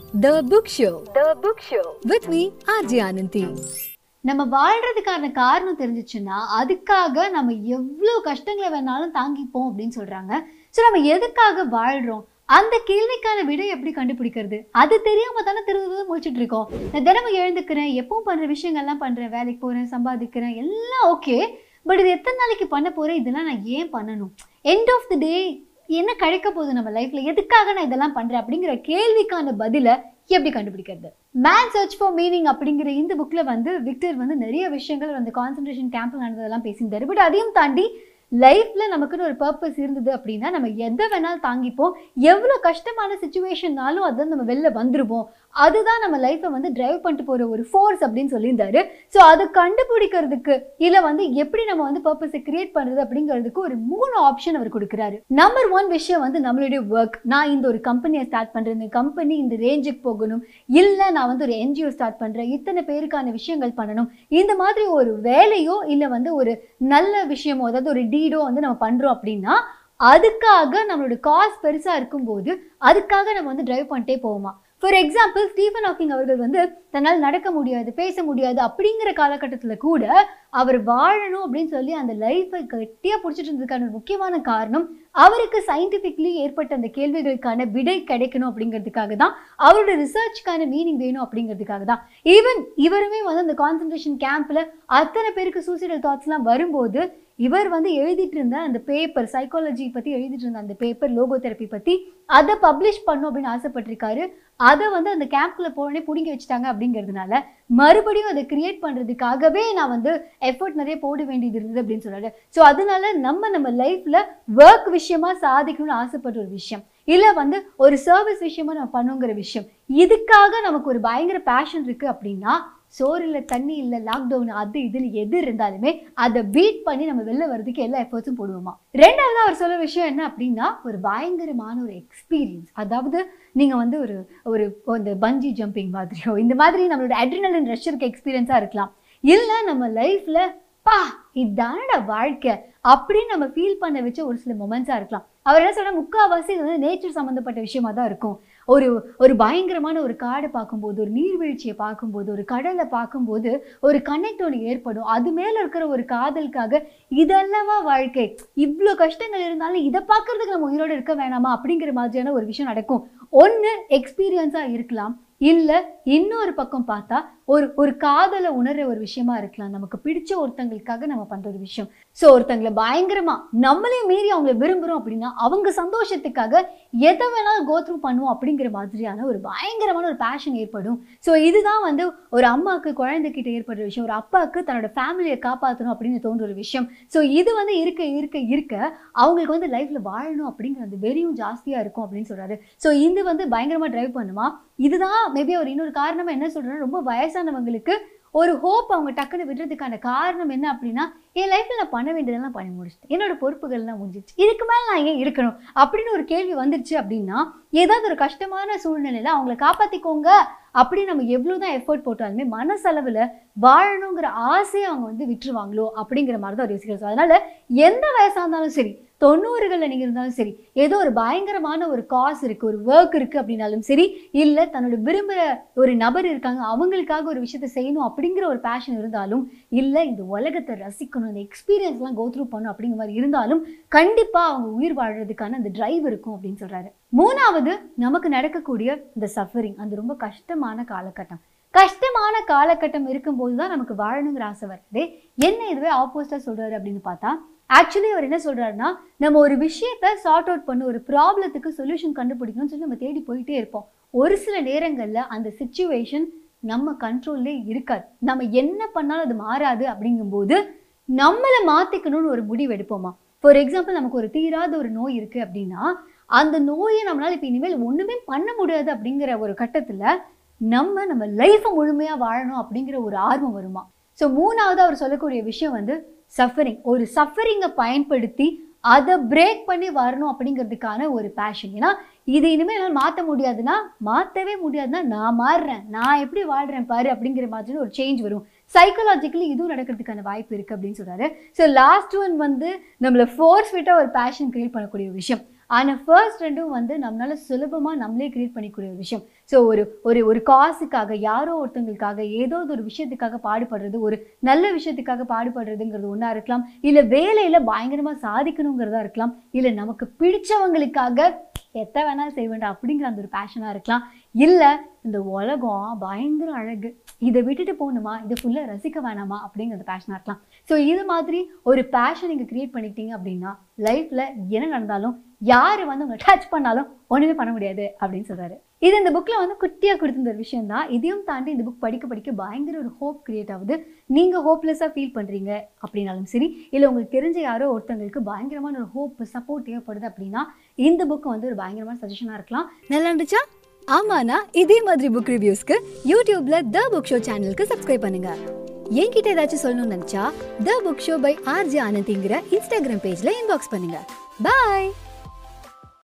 The Book Show. The Book Show. With me, RJ Ananthi. நம்ம வாழ்றதுக்கான காரணம் தெரிஞ்சிச்சுன்னா அதுக்காக நம்ம எவ்வளோ கஷ்டங்களை வேணாலும் தாங்கிப்போம் அப்படின்னு சொல்றாங்க ஸோ நம்ம எதுக்காக வாழ்றோம் அந்த கேள்விக்கான விடை எப்படி கண்டுபிடிக்கிறது அது தெரியாம தானே திரும்ப முடிச்சுட்டு இருக்கோம் நான் தினமும் எழுந்துக்கிறேன் எப்பவும் பண்ற விஷயங்கள்லாம் பண்றேன் வேலைக்கு போறேன் சம்பாதிக்கிறேன் எல்லாம் ஓகே பட் இது எத்தனை நாளைக்கு பண்ண போறேன் இதெல்லாம் நான் ஏன் பண்ணணும் எண்ட் ஆஃப் தி டே என்ன கிடைக்க போகுது நம்ம லைஃப்ல எதுக்காக நான் இதெல்லாம் பண்றேன் அப்படிங்கிற கேள்விக்கான பதிலை எப்படி கண்டுபிடிக்கிறது மேன் சர்ச் ஃபார் மீனிங் அப்படிங்கிற இந்த புக்ல வந்து விக்டர் வந்து நிறைய விஷயங்கள் அந்த கான்சன்ட்ரேஷன் கேம்ப்ல நடந்ததெல்லாம் பேசியிருந்தாரு பட் அதையும் தாண்டி லைஃப்ல நமக்குன்னு ஒரு பர்பஸ் இருந்தது அப்படின்னா நம்ம எதை வேணாலும் தாங்கிப்போம் எவ்வளோ கஷ்டமான சுச்சுவேஷன்னாலும் அதை நம்ம வெளில வந்துருவோம் அதுதான் நம்ம லைஃப்பை வந்து டிரைவ் பண்ணிட்டு போற ஒரு ஃபோர்ஸ் அப்படின்னு சொல்லியிருந்தாரு ஸோ அதை கண்டுபிடிக்கிறதுக்கு இல்லை வந்து எப்படி நம்ம வந்து பர்பஸை கிரியேட் பண்றது அப்படிங்கிறதுக்கு ஒரு மூணு ஆப்ஷன் அவர் கொடுக்குறாரு நம்பர் ஒன் விஷயம் வந்து நம்மளுடைய ஒர்க் நான் இந்த ஒரு கம்பெனியை ஸ்டார்ட் பண்றேன் இந்த கம்பெனி இந்த ரேஞ்சுக்கு போகணும் இல்லை நான் வந்து ஒரு என்ஜிஓ ஸ்டார்ட் பண்றேன் இத்தனை பேருக்கான விஷயங்கள் பண்ணணும் இந்த மாதிரி ஒரு வேலையோ இல்லை வந்து ஒரு நல்ல விஷயமோ அதாவது ஒரு டீடோ வந்து நம்ம பண்றோம் அப்படின்னா அதுக்காக நம்மளோட காஸ்ட் பெருசா இருக்கும்போது அதுக்காக நம்ம வந்து டிரைவ் பண்ணிட்டே போவோமா ஃபார் எக்ஸாம்பிள் ஸ்டீஃபன் ஹாக்கிங் அவர்கள் வந்து தன்னால் நடக்க முடியாது பேச முடியாது அப்படிங்கிற காலகட்டத்தில் கூட அவர் வாழணும் அப்படின்னு சொல்லி அந்த லைஃப்பை கட்டியாக பிடிச்சிட்டு இருந்ததுக்கான ஒரு முக்கியமான காரணம் அவருக்கு சயின்டிஃபிக்லி ஏற்பட்ட அந்த கேள்விகளுக்கான விடை கிடைக்கணும் அப்படிங்கிறதுக்காக தான் அவரோட ரிசர்ச்க்கான மீனிங் வேணும் அப்படிங்கிறதுக்காக தான் ஈவன் இவருமே வந்து அந்த கான்சன்ட்ரேஷன் கேம்ப்ல அத்தனை பேருக்கு சூசைடல் தாட்ஸ்லாம் வரும்போது இவர் வந்து எழுதிட்டு இருந்த அந்த பேப்பர் சைக்காலஜி பத்தி எழுதிட்டு இருந்த அந்த பேப்பர் லோகோ தெரப்பி பத்தி அதை பப்ளிஷ் பண்ணும் அப்படின்னு ஆசைப்பட்டிருக்காரு அதை வந்து அந்த கேம்ப்ல போனே பிடிங்கி வச்சுட்டாங்க அப்படிங்கிறதுனால மறுபடியும் அதை கிரியேட் பண்றதுக்காகவே நான் வந்து எஃபர்ட் நிறைய போட வேண்டியது இருந்தது அப்படின்னு சொல்றாரு ஸோ அதனால நம்ம நம்ம லைஃப்ல ஒர்க் விஷயமா சாதிக்கணும்னு ஆசைப்பட்ட ஒரு விஷயம் இல்ல வந்து ஒரு சர்வீஸ் விஷயமா நம்ம பண்ணுங்கிற விஷயம் இதுக்காக நமக்கு ஒரு பயங்கர பேஷன் இருக்கு அப்படின்னா சோறு இல்லை தண்ணி இல்லை லாக்டவுன் அது இதுன்னு எது இருந்தாலுமே அதை பீட் பண்ணி நம்ம வெளில வர்றதுக்கு எல்லா எஃபர்ட்ஸும் போடுவோமா ரெண்டாவது அவர் சொல்ல விஷயம் என்ன அப்படின்னா ஒரு பயங்கரமான ஒரு எக்ஸ்பீரியன்ஸ் அதாவது நீங்க வந்து ஒரு ஒரு இந்த பஞ்சி ஜம்பிங் மாதிரியோ இந்த மாதிரி நம்மளோட அட்ரினலின் ரஷ் இருக்க எக்ஸ்பீரியன்ஸாக இருக்கலாம் இல்லை நம்ம லைஃப்ல பா இதானடா வாழ்க்கை அப்படின்னு நம்ம ஃபீல் பண்ண வச்ச ஒரு சில மொமெண்ட்ஸாக இருக்கலாம் அவர் என்ன சொல்ற முக்கால்வாசி இது வந்து நேச்சர் சம்மந்தப்பட்ட விஷயமா தான் இருக்கும் ஒரு ஒரு பயங்கரமான ஒரு காடை பார்க்கும்போது ஒரு நீர்வீழ்ச்சியை பார்க்கும்போது ஒரு கடலை பார்க்கும்போது ஒரு கனெக்ட் ஒன்று ஏற்படும் அது மேலே இருக்கிற ஒரு காதலுக்காக இதெல்லவா வாழ்க்கை இவ்வளோ கஷ்டங்கள் இருந்தாலும் இதை பார்க்கறதுக்கு நம்ம உயிரோடு இருக்க வேணாமா அப்படிங்கிற மாதிரியான ஒரு விஷயம் நடக்கும் ஒன்று எக்ஸ்பீரியன்ஸாக இருக்கலாம் இல்லை இன்னொரு பக்கம் பார்த்தா ஒரு ஒரு காதலை உணர்ற ஒரு விஷயமா இருக்கலாம் நமக்கு பிடிச்ச ஒருத்தங்களுக்காக நம்ம பண்ற ஒரு விஷயம் ஸோ ஒருத்தங்களை பயங்கரமா நம்மளையும் மீறி அவங்கள விரும்புறோம் அப்படின்னா அவங்க சந்தோஷத்துக்காக எதை வேணாலும் கோத்ரூ பண்ணுவோம் அப்படிங்கிற மாதிரியான ஒரு பயங்கரமான ஒரு பேஷன் ஏற்படும் ஸோ இதுதான் வந்து ஒரு அம்மாவுக்கு குழந்தைகிட்ட ஏற்படுற விஷயம் ஒரு அப்பாவுக்கு தன்னோட ஃபேமிலியை காப்பாற்றணும் அப்படின்னு தோன்ற ஒரு விஷயம் ஸோ இது வந்து இருக்க இருக்க இருக்க அவங்களுக்கு வந்து லைஃப்ல வாழணும் அப்படிங்கிற அந்த வெறியும் ஜாஸ்தியா இருக்கும் அப்படின்னு சொல்றாரு ஸோ இது வந்து பயங்கரமா டிரைவ் பண்ணுமா இதுதான் மேபி அவர் இன்னொரு காரணமா என்ன சொல்றாரு ரொம்ப வயசானவங்களுக்கு ஒரு ஹோப் அவங்க டக்குன்னு விடுறதுக்கான காரணம் என்ன அப்படின்னா என் லைஃப்ல நான் பண்ண வேண்டியதெல்லாம் பண்ணி முடிச்சிட்டேன் என்னோட பொறுப்புகள்லாம் முடிஞ்சிச்சு இதுக்கு மேல நான் ஏன் இருக்கணும் அப்படின்னு ஒரு கேள்வி வந்துருச்சு அப்படின்னா ஏதாவது ஒரு கஷ்டமான சூழ்நிலையில அவங்கள காப்பாத்திக்கோங்க அப்படி நம்ம எவ்வளவுதான் எஃபர்ட் போட்டாலுமே மனசளவுல வாழணுங்கிற ஆசையை அவங்க வந்து விட்டுருவாங்களோ அப்படிங்கிற மாதிரி தான் ஒரு யோசிக்கிறது அதனால எந்த வயசா இருந்தாலும் சரி தொண்ணூறுகளில் நீங்கள் இருந்தாலும் சரி ஏதோ ஒரு பயங்கரமான ஒரு காஸ் இருக்குது ஒரு ஒர்க் இருக்குது அப்படின்னாலும் சரி இல்லை தன்னோட விரும்புகிற ஒரு நபர் இருக்காங்க அவங்களுக்காக ஒரு விஷயத்த செய்யணும் அப்படிங்கிற ஒரு பேஷன் இருந்தாலும் இல்லை இந்த உலகத்தை ரசிக்கணும் இந்த எக்ஸ்பீரியன்ஸ்லாம் கோத்ரூ பண்ணணும் அப்படிங்கிற மாதிரி இருந்தாலும் கண்டிப்பாக அவங்க உயிர் வாழ்றதுக்கான அந்த டிரைவ் இருக்கும் அப்படின்னு சொல்கிறாரு மூணாவது நமக்கு நடக்கக்கூடிய இந்த சஃபரிங் அது ரொம்ப கஷ்டமான காலகட்டம் கஷ்டமான காலகட்டம் இருக்கும்போது தான் நமக்கு வாழணுங்கிற ஆசை வருது என்ன இதுவே ஆப்போசிட்டாக சொல்கிறாரு அப்படின்னு பார்த்தா ஆக்சுவலி அவர் என்ன சொல்றாருன்னா நம்ம ஒரு விஷயத்த சார்ட் அவுட் பண்ண ஒரு ப்ராப்ளத்துக்கு சொல்யூஷன் கண்டுபிடிக்கணும்னு சொல்லி நம்ம தேடி போயிட்டே இருப்போம் ஒரு சில நேரங்களில் அந்த சுச்சுவேஷன் நம்ம கண்ட்ரோல்லே இருக்காது நம்ம என்ன பண்ணாலும் அது மாறாது அப்படிங்கும்போது நம்மளை மாற்றிக்கணும்னு ஒரு முடிவு எடுப்போமா ஃபார் எக்ஸாம்பிள் நமக்கு ஒரு தீராத ஒரு நோய் இருக்குது அப்படின்னா அந்த நோயை நம்மளால் இப்போ இனிமேல் ஒன்றுமே பண்ண முடியாது அப்படிங்கிற ஒரு கட்டத்தில் நம்ம நம்ம லைஃப்பை முழுமையாக வாழணும் அப்படிங்கிற ஒரு ஆர்வம் வருமா ஸோ மூணாவது அவர் சொல்லக்கூடிய விஷயம் வந்து சஃபரிங் ஒரு சஃபரிங்கை பயன்படுத்தி அதை பிரேக் பண்ணி வரணும் அப்படிங்கிறதுக்கான ஒரு பேஷன் ஏன்னா இது இனிமேல் என்னால் மாற்ற முடியாதுன்னா மாற்றவே முடியாதுன்னா நான் மாறுறேன் நான் எப்படி வாழ்கிறேன் பாரு அப்படிங்கிற மாதிரி ஒரு சேஞ்ச் வரும் சைக்கலாஜிக்கலி இதுவும் நடக்கிறதுக்கான வாய்ப்பு இருக்குது அப்படின்னு சொல்கிறாரு ஸோ லாஸ்ட் ஒன் வந்து நம்மளை ஃபோர்ஸ் ஃபிட்டாக ஒரு பேஷன் கிரியேட் பண்ணக்கூடிய ஒரு விஷயம் ஆனால் ஃபர்ஸ்ட் ரெண்டும் வந்து நம்மளால சுலபமாக நம்மளே கிரியேட் பண்ணிக்கூடிய ஒரு விஷயம் ஸோ ஒரு ஒரு ஒரு காசுக்காக யாரோ ஒருத்தங்களுக்காக ஏதோ ஒரு விஷயத்துக்காக பாடுபடுறது ஒரு நல்ல விஷயத்துக்காக பாடுபடுறதுங்கிறது ஒன்றா இருக்கலாம் இல்லை வேலையில் பயங்கரமாக சாதிக்கணுங்கிறதா இருக்கலாம் இல்லை நமக்கு பிடிச்சவங்களுக்காக எத்த வேணாலும் செய்வேண்டா அப்படிங்கிற அந்த ஒரு பேஷனாக இருக்கலாம் இல்லை இந்த உலகம் பயங்கர அழகு இதை விட்டுட்டு போகணுமா இதை ஃபுல்லாக ரசிக்க வேணாமா அப்படிங்கிறது பேஷனாக இருக்கலாம் ஸோ இது மாதிரி ஒரு பேஷன் நீங்கள் க்ரியேட் பண்ணிக்கிட்டீங்க அப்படின்னா லைஃப்பில் என்ன நடந்தாலும் யார் வந்து உங்களை டச் பண்ணாலும் ஒன்றுமே பண்ண முடியாது அப்படின்னு சொல்கிறாரு இது இந்த புக்கில் வந்து குட்டியாக கொடுத்துருந்த ஒரு விஷயம் தான் இதையும் தாண்டி இந்த புக் படிக்க படிக்க பயங்கர ஒரு ஹோப் கிரியேட் ஆகுது நீங்கள் ஹோப்லெஸ்ஸாக ஃபீல் பண்ணுறீங்க அப்படின்னாலும் சரி இல்லை உங்களுக்கு தெரிஞ்ச யாரோ ஒருத்தங்களுக்கு பயங்கரமான ஒரு ஹோப் சப்போர்ட் தேவைப்படுது அப்படின்னா இந்த புக் வந்து ஒரு பயங்கரமான சஜஷனாக இருக்கலாம் நல்லா இருந்துச்சா ஆமாண்ணா இதே மாதிரி புக் ரிவ்யூஸ்க்கு யூடியூப்ல த புக் ஷோ சேனலுக்கு சப்ஸ்கிரைப் பண்ணுங்க என்கிட்ட ஏதாச்சும் சொல்லணும்னு நினைச்சா the book show by RG ஆனந்திங்கிற இன்ஸ்டாகிராம் பேஜ்ல இன்பாக்ஸ் பண்ணுங்க பாய்